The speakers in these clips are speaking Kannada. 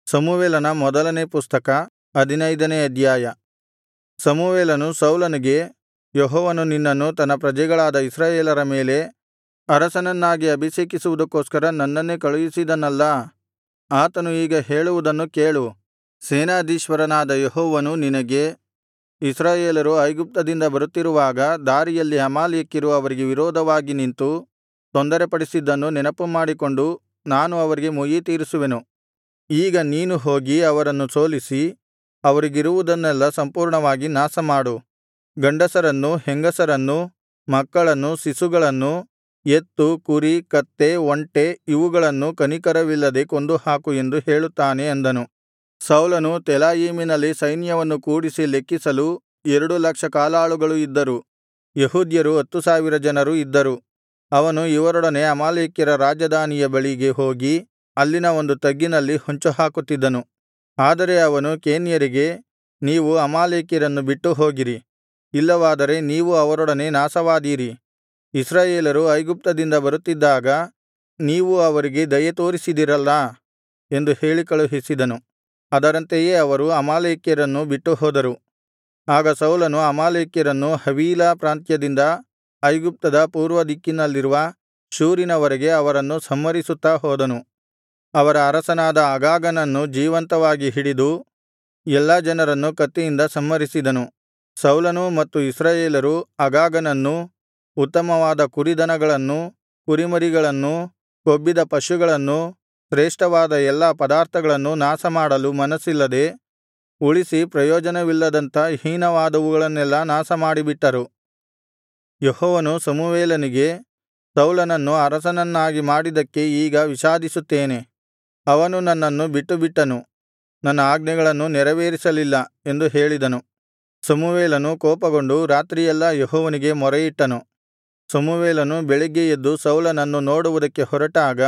ಸಮುವೇಲನ ಮೊದಲನೇ ಪುಸ್ತಕ ಹದಿನೈದನೇ ಅಧ್ಯಾಯ ಸಮುವೇಲನು ಸೌಲನಿಗೆ ಯೆಹೋವನು ನಿನ್ನನ್ನು ತನ್ನ ಪ್ರಜೆಗಳಾದ ಇಸ್ರಾಯೇಲರ ಮೇಲೆ ಅರಸನನ್ನಾಗಿ ಅಭಿಷೇಕಿಸುವುದಕ್ಕೋಸ್ಕರ ನನ್ನನ್ನೇ ಕಳುಹಿಸಿದನಲ್ಲಾ ಆತನು ಈಗ ಹೇಳುವುದನ್ನು ಕೇಳು ಸೇನಾಧೀಶ್ವರನಾದ ಯೆಹೋವನು ನಿನಗೆ ಇಸ್ರಾಯೇಲರು ಐಗುಪ್ತದಿಂದ ಬರುತ್ತಿರುವಾಗ ದಾರಿಯಲ್ಲಿ ಅಮಾಲೇಕ್ಯರು ಅವರಿಗೆ ವಿರೋಧವಾಗಿ ನಿಂತು ತೊಂದರೆಪಡಿಸಿದ್ದನ್ನು ನೆನಪುಮಾಡಿಕೊಂಡು ನಾನು ಅವರಿಗೆ ಮುಯ್ಯಿತೀರಿಸುವೆನು ಈಗ ನೀನು ಹೋಗಿ ಅವರನ್ನು ಸೋಲಿಸಿ ಅವರಿಗಿರುವುದನ್ನೆಲ್ಲಾ ಸಂಪೂರ್ಣವಾಗಿ ನಾಶಮಾಡು ಗಂಡಸರನ್ನೂ ಹೆಂಗಸರನ್ನೂ ಮಕ್ಕಳನ್ನೂ ಶಿಶುಗಳನ್ನೂ ಎತ್ತು ಕುರಿ ಕತ್ತೆ ಒಂಟೆ ಇವುಗಳನ್ನು ಕನಿಕರವಿಲ್ಲದೆ ಕೊಂದುಹಾಕು ಎಂದು ಹೇಳುತ್ತಾನೆ ಅಂದನು ಸೌಲನು ತೆಲಾಯೀಮಿನಲ್ಲಿ ಸೈನ್ಯವನ್ನು ಕೂಡಿಸಿ ಲೆಕ್ಕಿಸಲು ಎರಡು ಲಕ್ಷ ಕಾಲಾಳುಗಳು ಇದ್ದರು ಯೆಹೂದ್ಯರು ಹತ್ತು ಸಾವಿರ ಜನರು ಇದ್ದರು ಅವನು ಇವರೊಡನೆ ಅಮಾಲೇಕ್ಯರ ರಾಜಧಾನಿಯ ಬಳಿಗೆ ಹೋಗಿ ಅಲ್ಲಿನ ಒಂದು ತಗ್ಗಿನಲ್ಲಿ ಹೊಂಚುಹಾಕುತ್ತಿದ್ದನು ಆದರೆ ಅವನು ಕೇನ್ಯರಿಗೆ ನೀವು ಅಮಾಲೇಕ್ಯರನ್ನು ಬಿಟ್ಟು ಹೋಗಿರಿ ಇಲ್ಲವಾದರೆ ನೀವು ಅವರೊಡನೆ ನಾಶವಾದೀರಿ ಇಸ್ರಾಯೇಲರು ಐಗುಪ್ತದಿಂದ ಬರುತ್ತಿದ್ದಾಗ ನೀವು ಅವರಿಗೆ ದಯೆ ತೋರಿಸಿದಿರಲ್ಲಾ ಎಂದು ಹೇಳಿ ಕಳುಹಿಸಿದನು ಅದರಂತೆಯೇ ಅವರು ಅಮಾಲೇಕ್ಯರನ್ನು ಬಿಟ್ಟುಹೋದರು ಆಗ ಸೌಲನು ಅಮಾಲೇಕ್ಯರನ್ನು ಹವೀಲಾ ಪ್ರಾಂತ್ಯದಿಂದ ಐಗುಪ್ತದ ಪೂರ್ವದಿಕ್ಕಿನಲ್ಲಿರುವ ಶೂರಿನವರೆಗೆ ಅವರನ್ನು ಸಂಹರಿಸುತ್ತಾ ಹೋದನು ಅವರ ಅರಸನಾದ ಅಗಾಗನನ್ನು ಜೀವಂತವಾಗಿ ಹಿಡಿದು ಎಲ್ಲಾ ಜನರನ್ನು ಕತ್ತಿಯಿಂದ ಸಂಹರಿಸಿದನು ಸೌಲನೂ ಮತ್ತು ಇಸ್ರಾಯೇಲರು ಅಗಾಗನನ್ನೂ ಉತ್ತಮವಾದ ಕುರಿದನಗಳನ್ನೂ ಕುರಿಮರಿಗಳನ್ನೂ ಕೊಬ್ಬಿದ ಪಶುಗಳನ್ನೂ ಶ್ರೇಷ್ಠವಾದ ಎಲ್ಲಾ ಪದಾರ್ಥಗಳನ್ನೂ ನಾಶಮಾಡಲು ಮನಸ್ಸಿಲ್ಲದೆ ಉಳಿಸಿ ಪ್ರಯೋಜನವಿಲ್ಲದಂಥ ಹೀನವಾದವುಗಳನ್ನೆಲ್ಲಾ ನಾಶಮಾಡಿಬಿಟ್ಟರು ಯೆಹೋವನು ಸಮುವೇಲನಿಗೆ ಸೌಲನನ್ನು ಅರಸನನ್ನಾಗಿ ಮಾಡಿದ್ದಕ್ಕೆ ಈಗ ವಿಷಾದಿಸುತ್ತೇನೆ ಅವನು ನನ್ನನ್ನು ಬಿಟ್ಟುಬಿಟ್ಟನು ನನ್ನ ಆಜ್ಞೆಗಳನ್ನು ನೆರವೇರಿಸಲಿಲ್ಲ ಎಂದು ಹೇಳಿದನು ಸಮುವೇಲನು ಕೋಪಗೊಂಡು ರಾತ್ರಿಯೆಲ್ಲಾ ಯೆಹೋವನಿಗೆ ಮೊರೆಯಿಟ್ಟನು ಸಮುವೇಲನು ಬೆಳಿಗ್ಗೆ ಎದ್ದು ಸೌಲನನ್ನು ನೋಡುವುದಕ್ಕೆ ಹೊರಟಾಗ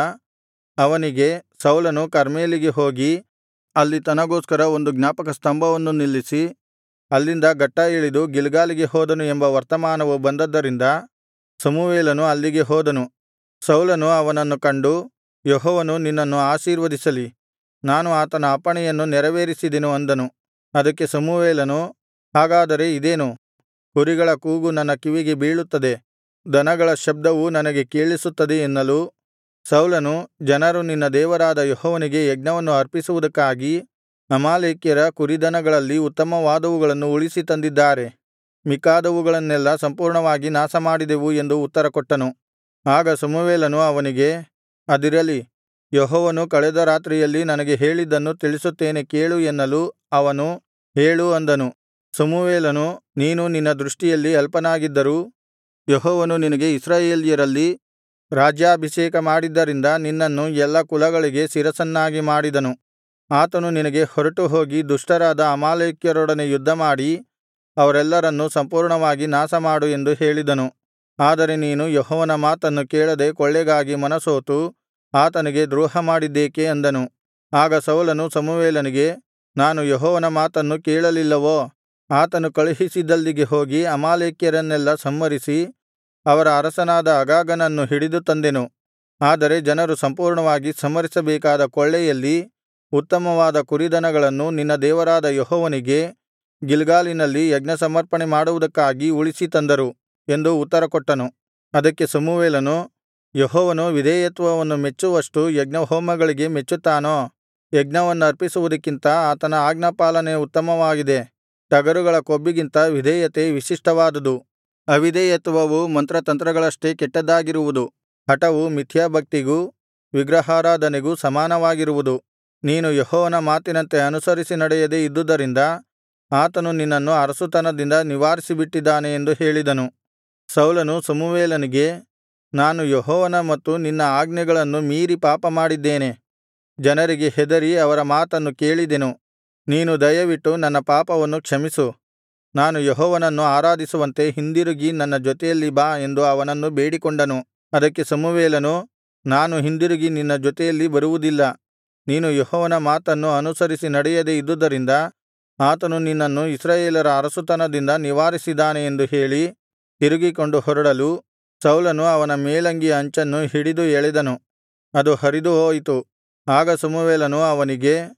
ಅವನಿಗೆ ಸೌಲನು ಕರ್ಮೆಲಿಗೆ ಹೋಗಿ ಅಲ್ಲಿ ತನಗೋಸ್ಕರ ಒಂದು ಜ್ಞಾಪಕಸ್ತಂಭವನ್ನು ನಿಲ್ಲಿಸಿ ಅಲ್ಲಿಂದ ಗಟ್ಟಾ ಇಳಿದು ಗಿಲ್ಗಾಲಿಗೆ ಹೋದನು ಎಂಬ ವರ್ತಮಾನವು ಬಂದದ್ದರಿಂದ ಸಮುವೇಲನು ಅಲ್ಲಿಗೆ ಹೋದನು ಸೌಲನು ಅವನನ್ನು ಕಂಡು ಯೆಹೋವನು ನಿನ್ನನ್ನು ಆಶೀರ್ವದಿಸಲಿ ನಾನು ಆತನ ಅಪ್ಪಣೆಯನ್ನು ನೆರವೇರಿಸಿದೆನು ಅಂದನು ಅದಕ್ಕೆ ಸಮುವೇಲನು ಹಾಗಾದರೆ ಇದೇನು ಕುರಿಗಳ ಕೂಗು ನನ್ನ ಕಿವಿಗೆ ಬೀಳುತ್ತದೆ ದನಗಳ ಶಬ್ದವು ನನಗೆ ಕೇಳಿಸುತ್ತದೆ ಎನ್ನಲು ಸೌಲನು ಜನರು ನಿನ್ನ ದೇವರಾದ ಯೆಹೋವನಿಗೆ ಯಜ್ಞವನ್ನು ಅರ್ಪಿಸುವುದಕ್ಕಾಗಿ ಅಮಾಲೇಕ್ಯರ ಕುರಿದನಗಳಲ್ಲಿ ಉತ್ತಮವಾದವುಗಳನ್ನು ಉಳಿಸಿ ತಂದಿದ್ದಾರೆ ಮಿಕ್ಕಾದವುಗಳನ್ನೆಲ್ಲಾ ಸಂಪೂರ್ಣವಾಗಿ ನಾಶಮಾಡಿದೆವು ಎಂದು ಉತ್ತರಕೊಟ್ಟನು ಆಗ ಸಮುವೇಲನು ಅವನಿಗೆ ಅದಿರಲಿ ಯೆಹೋವನು ಕಳೆದ ರಾತ್ರಿಯಲ್ಲಿ ನನಗೆ ಹೇಳಿದ್ದನ್ನು ತಿಳಿಸುತ್ತೇನೆ ಕೇಳು ಎನ್ನಲು ಅವನು ಹೇಳು ಅಂದನು ಸಮುವೇಲನು ನೀನು ನಿನ್ನ ದೃಷ್ಟಿಯಲ್ಲಿ ಅಲ್ಪನಾಗಿದ್ದರೂ ಯೆಹೋವನು ನಿನಗೆ ಇಸ್ರಾಯೇಲ್ಯರಲ್ಲಿ ರಾಜ್ಯಾಭಿಷೇಕ ಮಾಡಿದ್ದರಿಂದ ನಿನ್ನನ್ನು ಎಲ್ಲಾ ಕುಲಗಳಿಗೆ ಶಿರಸ್ಸನ್ನಾಗಿ ಮಾಡಿದನು ಆತನು ನಿನಗೆ ಹೊರಟು ಹೋಗಿ ದುಷ್ಟರಾದ ಅಮಾಲೇಕ್ಯರೊಡನೆ ಯುದ್ಧಮಾಡಿ ಅವರೆಲ್ಲರನ್ನೂ ಸಂಪೂರ್ಣವಾಗಿ ನಾಶಮಾಡು ಎಂದು ಹೇಳಿದನು ಆದರೆ ನೀನು ಯೆಹೋವನ ಮಾತನ್ನು ಕೇಳದೆ ಕೊಳ್ಳೆಗಾಗಿ ಮನಸೋತು ಆತನಿಗೆ ದ್ರೋಹಮಾಡಿದ್ದೇಕೆ ಅಂದನು ಆಗ ಸೌಲನು ಸಮುವೇಲನಿಗೆ ನಾನು ಯೆಹೋವನ ಮಾತನ್ನು ಕೇಳಲಿಲ್ಲವೋ ಆತನು ಕಳುಹಿಸಿದಲ್ಲಿಗೆ ಹೋಗಿ ಅಮಾಲೇಕ್ಯರನ್ನೆಲ್ಲಾ ಸಂಹರಿಸಿ ಅವರ ಅರಸನಾದ ಅಗಾಗನನ್ನು ಹಿಡಿದು ತಂದೆನು ಆದರೆ ಜನರು ಸಂಪೂರ್ಣವಾಗಿ ಸಂಹರಿಸಬೇಕಾದ ಕೊಳ್ಳೆಯಲ್ಲಿ ಉತ್ತಮವಾದ ಕುರಿದನಗಳನ್ನು ನಿನ್ನ ದೇವರಾದ ಯೆಹೋವನಿಗೆ ಗಿಲ್ಗಾಲಿನಲ್ಲಿ ಯಜ್ಞಸಮರ್ಪಣೆ ಮಾಡುವುದಕ್ಕಾಗಿ ಉಳಿಸಿ ತಂದರು ಎಂದು ಉತ್ತರಕೊಟ್ಟನು ಅದಕ್ಕೆ ಸಮುವೇಲನು ಯೆಹೋವನು ವಿಧೇಯತ್ವವನ್ನು ಮೆಚ್ಚುವಷ್ಟು ಯಜ್ಞಹೋಮಗಳಿಗೆ ಮೆಚ್ಚುತ್ತಾನೋ ಯಜ್ಞವನ್ನರ್ಪಿಸುವುದಕ್ಕಿಂತ ಆತನ ಆಜ್ಞಾಪಾಲನೆ ಉತ್ತಮವಾಗಿದೆ ಟಗರುಗಳ ಕೊಬ್ಬಿಗಿಂತ ವಿಧೇಯತೆ ವಿಶಿಷ್ಟವಾದುದು ಅವಿಧೇಯತ್ವವು ಮಂತ್ರತಂತ್ರಗಳಷ್ಟೇ ಕೆಟ್ಟದ್ದಾಗಿರುವುದು ಹಠವು ಮಿಥ್ಯಾಭಕ್ತಿಗೂ ವಿಗ್ರಹಾರಾಧನೆಗೂ ಸಮಾನವಾಗಿರುವುದು ನೀನು ಯೆಹೋವನ ಮಾತಿನಂತೆ ಅನುಸರಿಸಿ ನಡೆಯದೆ ಇದ್ದುದರಿಂದ ಆತನು ನಿನ್ನನ್ನು ಅರಸುತನದಿಂದ ನಿವಾರಿಸಿಬಿಟ್ಟಿದ್ದಾನೆ ಎಂದು ಹೇಳಿದನು ಸೌಲನು ಸಮುವೇಲನಿಗೆ ನಾನು ಯೆಹೋವನ ಮತ್ತು ನಿನ್ನ ಆಜ್ಞೆಗಳನ್ನು ಮೀರಿ ಪಾಪಮಾಡಿದ್ದೇನೆ ಜನರಿಗೆ ಹೆದರಿ ಅವರ ಮಾತನ್ನು ಕೇಳಿದೆನು ನೀನು ದಯವಿಟ್ಟು ನನ್ನ ಪಾಪವನ್ನು ಕ್ಷಮಿಸು ನಾನು ಯೆಹೋವನನ್ನು ಆರಾಧಿಸುವಂತೆ ಹಿಂದಿರುಗಿ ನನ್ನ ಜೊತೆಯಲ್ಲಿ ಬಾ ಎಂದು ಅವನನ್ನು ಬೇಡಿಕೊಂಡನು ಅದಕ್ಕೆ ಸಮುವೇಲನು ನಾನು ಹಿಂದಿರುಗಿ ನಿನ್ನ ಜೊತೆಯಲ್ಲಿ ಬರುವುದಿಲ್ಲ ನೀನು ಯೆಹೋವನ ಮಾತನ್ನು ಅನುಸರಿಸಿ ನಡೆಯದೆ ಇದ್ದುದರಿಂದ ಆತನು ನಿನ್ನನ್ನು ಇಸ್ರಾಯೇಲರ ಅರಸುತನದಿಂದ ನಿವಾರಿಸಿದ್ದಾನೆ ಎಂದು ಹೇಳಿ ತಿರುಗಿಕೊಂಡು ಹೊರಡಲು ಸೌಲನು ಅವನ ಮೇಲಂಗಿಯ ಅಂಚನ್ನು ಹಿಡಿದು ಎಳೆದನು ಅದು ಹರಿದು ಹೋಯಿತು ಆಗ ಸಮುವೇಲನು ಅವನಿಗೆ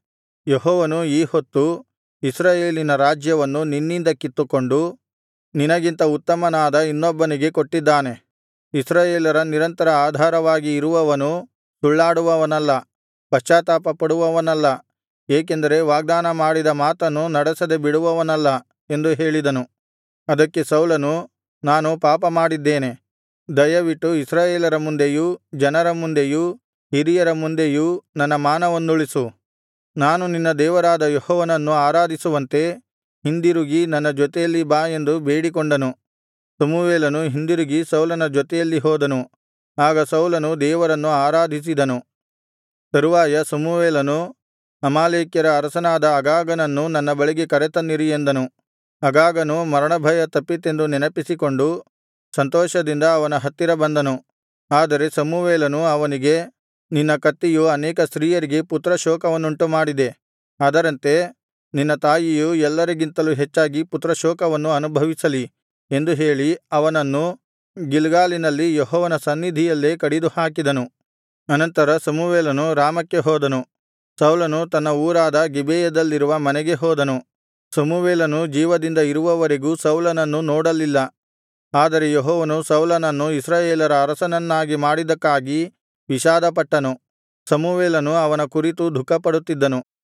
ಯೆಹೋವನು ಈ ಹೊತ್ತು ಇಸ್ರಾಯೇಲಿನ ರಾಜ್ಯವನ್ನು ನಿನ್ನಿಂದ ಕಿತ್ತುಕೊಂಡು ನಿನಗಿಂತ ಉತ್ತಮನಾದ ಇನ್ನೊಬ್ಬನಿಗೆ ಕೊಟ್ಟಿದ್ದಾನೆ ಇಸ್ರಾಯೇಲರ ನಿರಂತರ ಆಧಾರವಾಗಿ ಇರುವವನು ಸುಳ್ಳಾಡುವವನಲ್ಲ ಪಶ್ಚಾತ್ತಾಪಪಡುವವನಲ್ಲ ಏಕೆಂದರೆ ವಾಗ್ದಾನ ಮಾಡಿದ ಮಾತನ್ನು ನಡೆಸದೆ ಬಿಡುವವನಲ್ಲ ಎಂದು ಹೇಳಿದನು ಅದಕ್ಕೆ ಸೌಲನು ನಾನು ಪಾಪಮಾಡಿದ್ದೇನೆ ದಯವಿಟ್ಟು ಇಸ್ರಾಯೇಲರ ಮುಂದೆಯೂ ಜನರ ಮುಂದೆಯೂ ಹಿರಿಯರ ಮುಂದೆಯೂ ನನ್ನ ಮಾನವನ್ನುಳಿಸು ನಾನು ನಿನ್ನ ದೇವರಾದ ಯೆಹೋವನನ್ನು ಆರಾಧಿಸುವಂತೆ ಹಿಂದಿರುಗಿ ನನ್ನ ಜೊತೆಯಲ್ಲಿ ಬಾ ಎಂದು ಬೇಡಿಕೊಂಡನು ಸಮುವೇಲನು ಹಿಂದಿರುಗಿ ಸೌಲನ ಜೊತೆಯಲ್ಲಿ ಹೋದನು ಆಗ ಸೌಲನು ದೇವರನ್ನು ಆರಾಧಿಸಿದನು ತರುವಾಯ ಸಮುವೇಲನು ಅಮಾಲೇಕ್ಯರ ಅರಸನಾದ ಅಗಾಗನನ್ನು ನನ್ನ ಬಳಿಗೆ ಕರೆತನ್ನಿರಿ ಎಂದನು ಅಗಾಗನು ಮರಣಭಯ ತಪ್ಪಿತೆಂದು ನೆನಪಿಸಿಕೊಂಡು ಸಂತೋಷದಿಂದ ಅವನ ಹತ್ತಿರ ಬಂದನು ಆದರೆ ಸಮುವೇಲನು ಅವನಿಗೆ ನಿನ್ನ ಕತ್ತಿಯು ಅನೇಕ ಸ್ತ್ರೀಯರಿಗೆ ಪುತ್ರಶೋಕವನ್ನುಂಟುಮಾಡಿದೆ ಅದರಂತೆ ನಿನ್ನ ತಾಯಿಯು ಎಲ್ಲರಿಗಿಂತಲೂ ಹೆಚ್ಚಾಗಿ ಪುತ್ರಶೋಕವನ್ನು ಅನುಭವಿಸಲಿ ಎಂದು ಹೇಳಿ ಅವನನ್ನು ಗಿಲ್ಗಾಲಿನಲ್ಲಿ ಯೆಹೋವನ ಸನ್ನಿಧಿಯಲ್ಲೇ ಕಡಿದುಹಾಕಿದನು ಅನಂತರ ಸಮುವೇಲನು ರಾಮಕ್ಕೆ ಹೋದನು ಸೌಲನು ತನ್ನ ಊರಾದ ಗಿಬೆಯದಲ್ಲಿರುವ ಮನೆಗೆ ಹೋದನು ಸಮುವೇಲನು ಜೀವದಿಂದ ಇರುವವರೆಗೂ ಸೌಲನನ್ನು ನೋಡಲಿಲ್ಲ ಆದರೆ ಯೆಹೋವನು ಸೌಲನನ್ನು ಇಸ್ರಾಯೇಲರ ಅರಸನನ್ನಾಗಿ ಮಾಡಿದ್ದಕ್ಕಾಗಿ ವಿಷಾದಪಟ್ಟನು ಸಮುವೇಲನು ಅವನ ಕುರಿತು ದುಃಖಪಡುತ್ತಿದ್ದನು